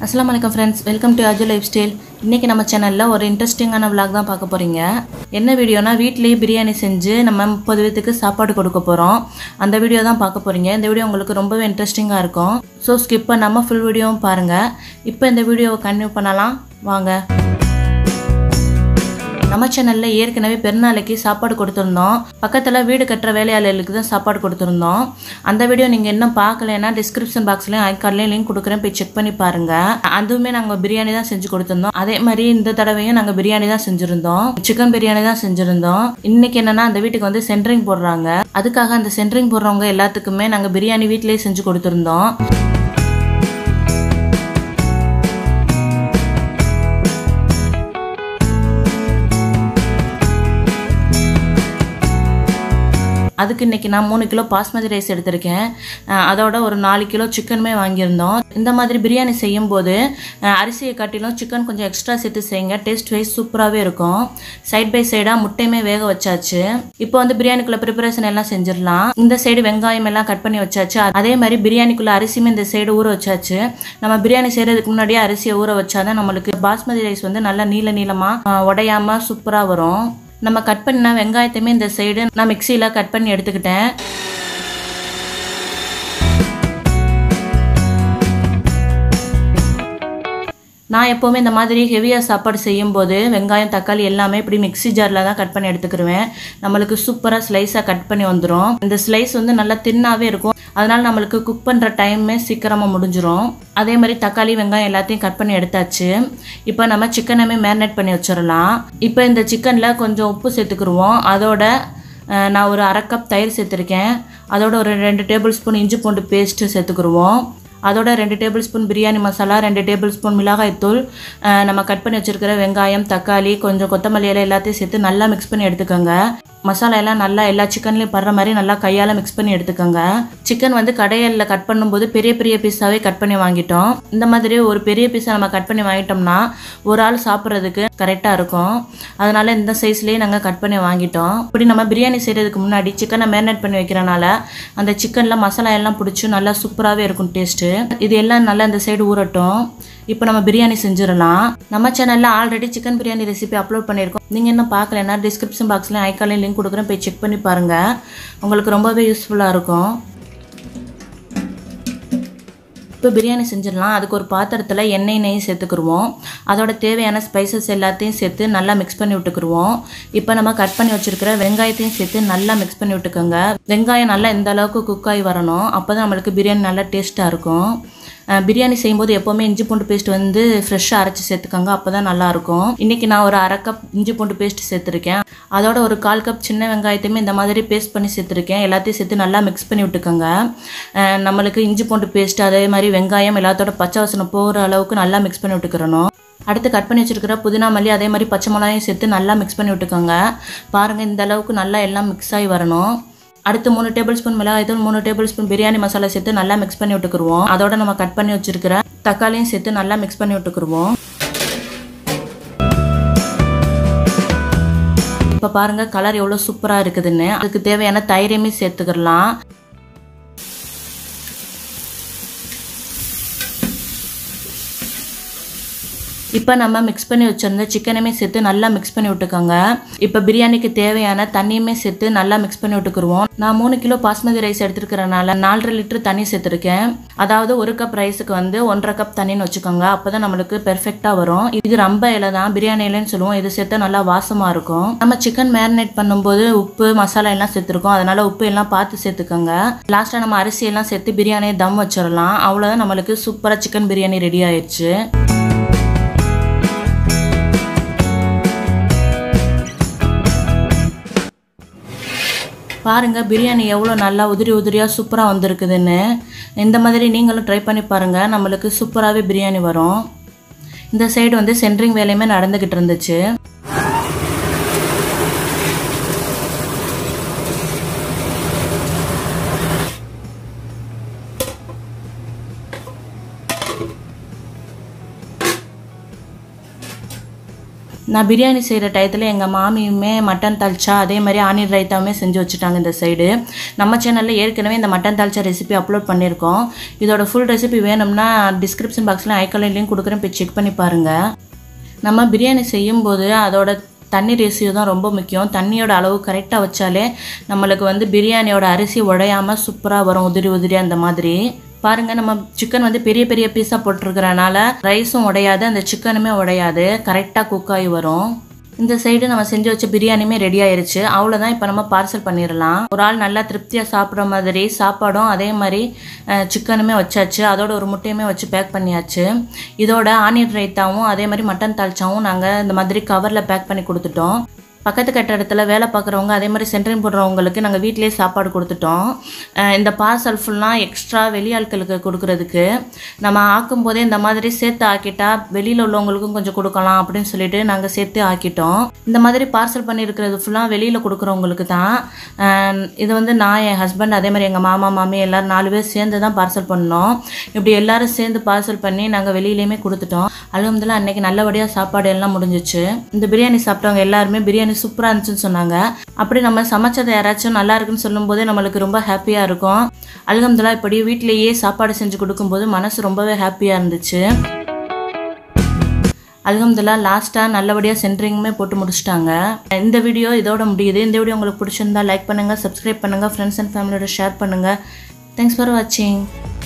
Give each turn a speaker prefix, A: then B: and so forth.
A: அஸ்லாம் வலைக்கம் friends welcome to Aju life style இன்றைக்கி நம்ம சேனலில் ஒரு இன்ட்ரெஸ்டிங்கான vlog தான் பார்க்க போகிறீங்க என்ன வீடியோனா வீட்லேயே பிரியாணி செஞ்சு நம்ம முப்பது பேத்துக்கு சாப்பாடு கொடுக்க போகிறோம் அந்த வீடியோ தான் பார்க்க போகிறீங்க இந்த வீடியோ உங்களுக்கு ரொம்பவே இன்ட்ரெஸ்டிங்காக இருக்கும் ஸோ ஸ்கிப் பண்ணாமல் ஃபுல் வீடியோவும் பாருங்கள் இப்போ இந்த வீடியோவை கன்டினியூ பண்ணலாம் வாங்க நம்ம சேனலில் ஏற்கனவே பெருநாளைக்கு சாப்பாடு கொடுத்துருந்தோம் பக்கத்தில் வீடு கட்டுற வேலையாளர்களுக்கு தான் சாப்பாடு கொடுத்துருந்தோம் அந்த வீடியோ நீங்கள் இன்னும் பார்க்கலன்னா டிஸ்கிரிப்ஷன் பாக்ஸ்லேயும் ஐக்கார்ட்லேயும் லிங்க் கொடுக்குறேன் போய் செக் பண்ணி பாருங்கள் அதுவுமே நாங்கள் பிரியாணி தான் செஞ்சு கொடுத்துருந்தோம் அதே மாதிரி இந்த தடவையும் நாங்கள் பிரியாணி தான் செஞ்சுருந்தோம் சிக்கன் பிரியாணி தான் செஞ்சுருந்தோம் இன்னைக்கு என்னன்னா அந்த வீட்டுக்கு வந்து சென்ட்ரிங் போடுறாங்க அதுக்காக அந்த சென்ட்ரிங் போடுறவங்க எல்லாத்துக்குமே நாங்கள் பிரியாணி வீட்டிலேயே செஞ்சு கொடுத்துருந்தோம் அதுக்கு இன்னைக்கு நான் மூணு கிலோ பாஸ்மதி ரைஸ் எடுத்திருக்கேன் அஹ் அதோட ஒரு நாலு கிலோ சிக்கனுமே வாங்கியிருந்தோம் இந்த மாதிரி பிரியாணி செய்யும்போது அஹ் அரிசியை காட்டிலும் சிக்கன் கொஞ்சம் எக்ஸ்ட்ரா சேர்த்து செய்யுங்க டேஸ்ட் வைஸ் சூப்பராகவே இருக்கும் சைட் பை சைடாக முட்டையுமே வேக வச்சாச்சு இப்போ வந்து பிரியாணிக்குள்ள ப்ரிப்பரேஷன் எல்லாம் செஞ்சிடலாம் இந்த சைடு வெங்காயம் எல்லாம் கட் பண்ணி வச்சாச்சு அதே மாதிரி பிரியாணிக்குள்ள அரிசியுமே இந்த சைடு ஊற வச்சாச்சு நம்ம பிரியாணி செய்கிறதுக்கு முன்னாடியே அரிசியை ஊற வச்சாதான் நம்மளுக்கு பாஸ்மதி ரைஸ் வந்து நல்லா நீள நீளமாக உடையாம சூப்பராக வரும் நம்ம கட் பண்ண வெங்காயத்தையுமே இந்த சைடு நான் மிக்சியில் கட் பண்ணி எடுத்துக்கிட்டேன் நான் எப்போவுமே இந்த மாதிரி ஹெவியாக சாப்பாடு செய்யும்போது வெங்காயம் தக்காளி எல்லாமே இப்படி மிக்ஸி ஜாரில் தான் கட் பண்ணி எடுத்துக்கிருவேன் நம்மளுக்கு சூப்பராக ஸ்லைஸாக கட் பண்ணி வந்துடும் இந்த ஸ்லைஸ் வந்து நல்லா தின்னாவே இருக்கும் அதனால நம்மளுக்கு குக் பண்ணுற டைமே சீக்கிரமாக முடிஞ்சிரும் அதே மாதிரி தக்காளி வெங்காயம் எல்லாத்தையும் கட் பண்ணி எடுத்தாச்சு இப்போ நம்ம சிக்கனையுமே மேரினேட் பண்ணி வச்சிடலாம் இப்போ இந்த சிக்கனில் கொஞ்சம் உப்பு சேர்த்துக்கிருவோம் அதோட அஹ், நான் ஒரு அரை கப் தயிர் சேர்த்துருக்கேன் அதோட ஒரு ரெண்டு டேபிள் ஸ்பூன் இஞ்சி பூண்டு பேஸ்ட்டு சேர்த்துக்கிருவோம் அதோட ரெண்டு டேபிள் ஸ்பூன் பிரியாணி மசாலா ரெண்டு டேபிள் ஸ்பூன் மிளகாய்த்தூள் அஹ், நம்ம கட் பண்ணி வச்சிருக்கிற வெங்காயம் தக்காளி கொஞ்சம் கொத்தமல்லி இலை எல்லாத்தையும் சேர்த்து நல்லா மிக்ஸ் பண்ணி எடுத்துக்கோங்க மசாலா எல்லாம் நல்லா எல்லா சிக்கன்லையும் படுற மாதிரி நல்லா கையால் மிக்ஸ் பண்ணி எடுத்துக்கோங்க சிக்கன் வந்து கடையில் கட் பண்ணும்போது பெரிய பெரிய பீஸாகவே கட் பண்ணி வாங்கிட்டோம் இந்த மாதிரி ஒரு பெரிய பீஸை நம்ம கட் பண்ணி வாங்கிட்டோம்னா ஒரு ஆள் சாப்பிட்றதுக்கு கரெக்டாக இருக்கும் அதனால இந்த சைஸ்லேயே நாங்கள் கட் பண்ணி வாங்கிட்டோம் இப்படி நம்ம பிரியாணி செய்கிறதுக்கு முன்னாடி சிக்கனை மேரினேட் பண்ணி வைக்கிறனால அந்த சிக்கனில் மசாலா எல்லாம் பிடிச்சி நல்லா சூப்பராகவே இருக்கும் டேஸ்ட்டு இது எல்லாம் நல்லா இந்த சைடு ஊறட்டும் இப்போ நம்ம பிரியாணி செஞ்சிடலாம் நம்ம சேனலில் already chicken biryani recipe upload பண்ணியிருக்கோம் நீங்கள் இன்னும் பார்க்கலன்னா டிஸ்கிரிப்ஷன் பாக்ஸ்லையும் ஐக்காலையும் லிங்க் கொடுக்குறேன் போய் செக் பண்ணி பாருங்கள் உங்களுக்கு ரொம்பவே யூஸ்ஃபுல்லாக இருக்கும் இப்போ பிரியாணி செஞ்சிடலாம் அதுக்கு ஒரு பாத்திரத்தில் எண்ணெய் நெய் சேர்த்துக்குருவோம் அதோட தேவையான ஸ்பைசஸ் எல்லாத்தையும் சேர்த்து நல்லா மிக்ஸ் பண்ணி விட்டுக்குருவோம் இப்போ நம்ம கட் பண்ணி வச்சிருக்கிற வெங்காயத்தையும் சேர்த்து நல்லா மிக்ஸ் பண்ணி விட்டுக்கோங்க வெங்காயம் நல்லா இந்த அளவுக்கு குக் ஆகி வரணும் அப்போ தான் நம்மளுக்கு பிரியாணி நல்லா டேஸ்ட்டாக இருக்கும் அஹ் பிரியாணி செய்யும்போது எப்போவுமே இஞ்சி பூண்டு பேஸ்ட் வந்து ஃப்ரெஷ்ஷாக அரைச்சி சேர்த்துக்கோங்க அப்போ தான் நல்லாயிருக்கும் இன்றைக்கி நான் ஒரு அரை கப் இஞ்சி பூண்டு பேஸ்ட் சேர்த்துருக்கேன் அதோட ஒரு கால் கப் சின்ன வெங்காயத்தையுமே இந்த மாதிரி பேஸ்ட் பண்ணி சேர்த்துருக்கேன் எல்லாத்தையும் சேர்த்து நல்லா மிக்ஸ் பண்ணி விட்டுக்கோங்க அஹ் நம்மளுக்கு இஞ்சி பூண்டு பேஸ்ட் அதே மாதிரி வெங்காயம் எல்லாத்தோட பச்சை வாசனை போகிற அளவுக்கு நல்லா மிக்ஸ் பண்ணி விட்டுக்கிறணும் அடுத்து கட் பண்ணி வச்சிருக்கிற புதினா மல்லி அதே மாதிரி பச்சை மிளகாயும் சேர்த்து நல்லா மிக்ஸ் பண்ணி விட்டுக்கோங்க பாருங்கள் இந்த அளவுக்கு நல்லா எல்லாம் மிக்ஸ் ஆகி வரணும் அடுத்து மூணு டேபிள் ஸ்பூன் மிளகாய்த்தூள் மூணு டேபிள் ஸ்பூன் பிரியாணி மசாலா சேர்த்து நல்லா மிக்ஸ் பண்ணி விட்டுக்குருவோம் அதோட நம்ம கட் பண்ணி வச்சிருக்கிற தக்காளியும் சேர்த்து நல்லா மிக்ஸ் பண்ணி விட்டுக்குருவோம் இப்போ பாருங்க கலர் எவ்வளோ சூப்பராக இருக்குதுன்னு அதுக்கு தேவையான தயிரையுமே சேர்த்துக்கிடலாம் இப்போ நம்ம மிக்ஸ் பண்ணி வச்சிருந்த சிக்கனுமே சேர்த்து நல்லா மிக்ஸ் பண்ணி விட்டுக்கோங்க இப்போ பிரியாணிக்கு தேவையான தண்ணியுமே சேர்த்து நல்லா மிக்ஸ் பண்ணி விட்டுக்குருவோம் நான் மூணு கிலோ பாஸ்மதி ரைஸ் எடுத்துருக்கிறனால நாலரை லிட்டர் தண்ணி சேர்த்துருக்கேன் அதாவது ஒரு கப் ரைஸுக்கு வந்து ஒன்றரை கப் தண்ணின்னு வச்சுக்கோங்க அப்போ தான் நம்மளுக்கு பெர்ஃபெக்டாக வரும் இது ரொம்ப இலை தான் பிரியாணி இலைன்னு சொல்லுவோம் இது சேர்த்தா நல்லா வாசமாக இருக்கும் நம்ம சிக்கன் மேரினேட் பண்ணும்போது உப்பு மசாலா எல்லாம் சேர்த்துருக்கோம் அதனால உப்பு எல்லாம் பார்த்து சேர்த்துக்கோங்க லாஸ்ட்டாக நம்ம அரிசி எல்லாம் சேர்த்து பிரியாணியை தம் வச்சிடலாம் அவ்வளோதான் நம்மளுக்கு சூப்பராக சிக்கன் பிரியாணி ரெடி ஆயிடுச்சு பாருங்க பிரியாணி எவ்வளோ நல்லா உதிரி உதிரியாக சூப்பராக வந்திருக்குதுன்னு இந்த மாதிரி நீங்களும் ட்ரை பண்ணி பாருங்கள் நம்மளுக்கு சூப்பராகவே பிரியாணி வரும் இந்த சைடு வந்து சென்ட்ரிங் வேலையுமே நடந்துக்கிட்டு இருந்துச்சு நான் பிரியாணி செய்கிற டயத்தில் எங்கள் மாமியுமே மட்டன் தால்ச்சா அதே மாதிரி ஆனியன் ரைத்தாவுமே செஞ்சு வச்சுட்டாங்க இந்த சைடு நம்ம சேனலில் ஏற்கனவே இந்த மட்டன் தால்ச்சா ரெசிபி அப்லோட் பண்ணியிருக்கோம் இதோட ஃபுல் ரெசிபி வேணும்னா டிஸ்கிரிப்ஷன் பாக்ஸில் ஐக்கானில் லிங்க் கொடுக்குறேன் போய் செக் பண்ணி பாருங்கள் நம்ம பிரியாணி செய்யும்போது அதோட தண்ணி ரேஷியோ தான் ரொம்ப முக்கியம் தண்ணியோட அளவு கரெக்டாக வச்சாலே நம்மளுக்கு வந்து பிரியாணியோட அரிசி உடையாமல் சூப்பராக வரும் உதிரி உதிரி அந்த மாதிரி பாருங்கள் நம்ம சிக்கன் வந்து பெரிய பெரிய பீஸாக போட்டிருக்கிறனால ரைஸும் உடையாது அந்த சிக்கனுமே உடையாது கரெக்டாக குக் ஆகி வரும் இந்த சைடு நம்ம செஞ்சு வச்ச பிரியாணியுமே ரெடி ஆயிருச்சு அவ்வளோதான் இப்போ நம்ம பார்சல் பண்ணிடலாம் ஒரு ஆள் நல்லா திருப்தியாக சாப்பிட்ற மாதிரி சாப்பாடும் அதே மாதிரி அஹ், சிக்கனுமே வச்சாச்சு அதோட ஒரு முட்டையுமே வச்சு பேக் பண்ணியாச்சு இதோட ஆனியன் ரைத்தாவும் அதே மாதிரி மட்டன் தால்ச்சாவும் நாங்கள் இந்த மாதிரி கவரில் பேக் பண்ணி கொடுத்துட்டோம் பக்கத்து கட்டடத்தில் வேலை பார்க்குறவங்க அதே மாதிரி சென்ட்ரிங் போடுறவங்களுக்கு நாங்கள் வீட்டிலேயே சாப்பாடு கொடுத்துட்டோம் அஹ் இந்த பார்சல் ஃபுல்லாக எக்ஸ்ட்ரா வெளியாட்களுக்கு கொடுக்குறதுக்கு நம்ம ஆக்கும் போதே இந்த மாதிரி சேர்த்து ஆக்கிட்டா வெளியில் உள்ளவங்களுக்கும் கொஞ்சம் கொடுக்கலாம் அப்படின்னு சொல்லிட்டு நாங்கள் சேர்த்து ஆக்கிட்டோம் இந்த மாதிரி பார்சல் பண்ணியிருக்கிறது ஃபுல்லாக வெளியில் கொடுக்குறவங்களுக்கு தான் அஹ் இது வந்து நான் என் ஹஸ்பண்ட் அதே மாதிரி எங்கள் மாமா மாமி எல்லோரும் நாலு பேர் சேர்ந்து தான் பார்சல் பண்ணோம் இப்படி எல்லாரும் சேர்ந்து பார்சல் பண்ணி நாங்கள் வெளியிலையுமே கொடுத்துட்டோம் அலுவலகத்தில் அன்னைக்கு நல்லபடியாக சாப்பாடு எல்லாம் முடிஞ்சிச்சு இந்த பிரியாணி சாப்பிட்டவங்க எல்லாருமே பிரியாணி சூப்பராக இருந்துச்சுன்னு சொன்னாங்க அப்படி நம்ம சமைச்சதை யாராச்சும் நல்லா இருக்குன்னு சொல்லும்போதே நம்மளுக்கு ரொம்ப ஹாப்பியாக இருக்கும் அல்ஹம்துலில்லாஹ் இப்படி வீட்டிலேயே சாப்பாடு செஞ்சு கொடுக்கும்போது மனசு ரொம்பவே ஹாப்பியாக இருந்துச்சு அல்ஹம்துலில்லாஹ் லாஸ்ட்டாக நல்லபடியாக சென்ட்ரிங்குமே போட்டு முடிச்சிட்டாங்க இந்த வீடியோ இதோட முடியுது இந்த வீடியோ உங்களுக்கு பிடிச்சிருந்தா லைக் பண்ணுங்கள் சப்ஸ்கிரைப் பண்ணுங்கள் ஃப்ரெண்ட்ஸ் அண்ட் ஃபேமிலியோட ஷேர் பண்ணுங்கள் தேங்க்ஸ் ஃபார் வாட்சிங்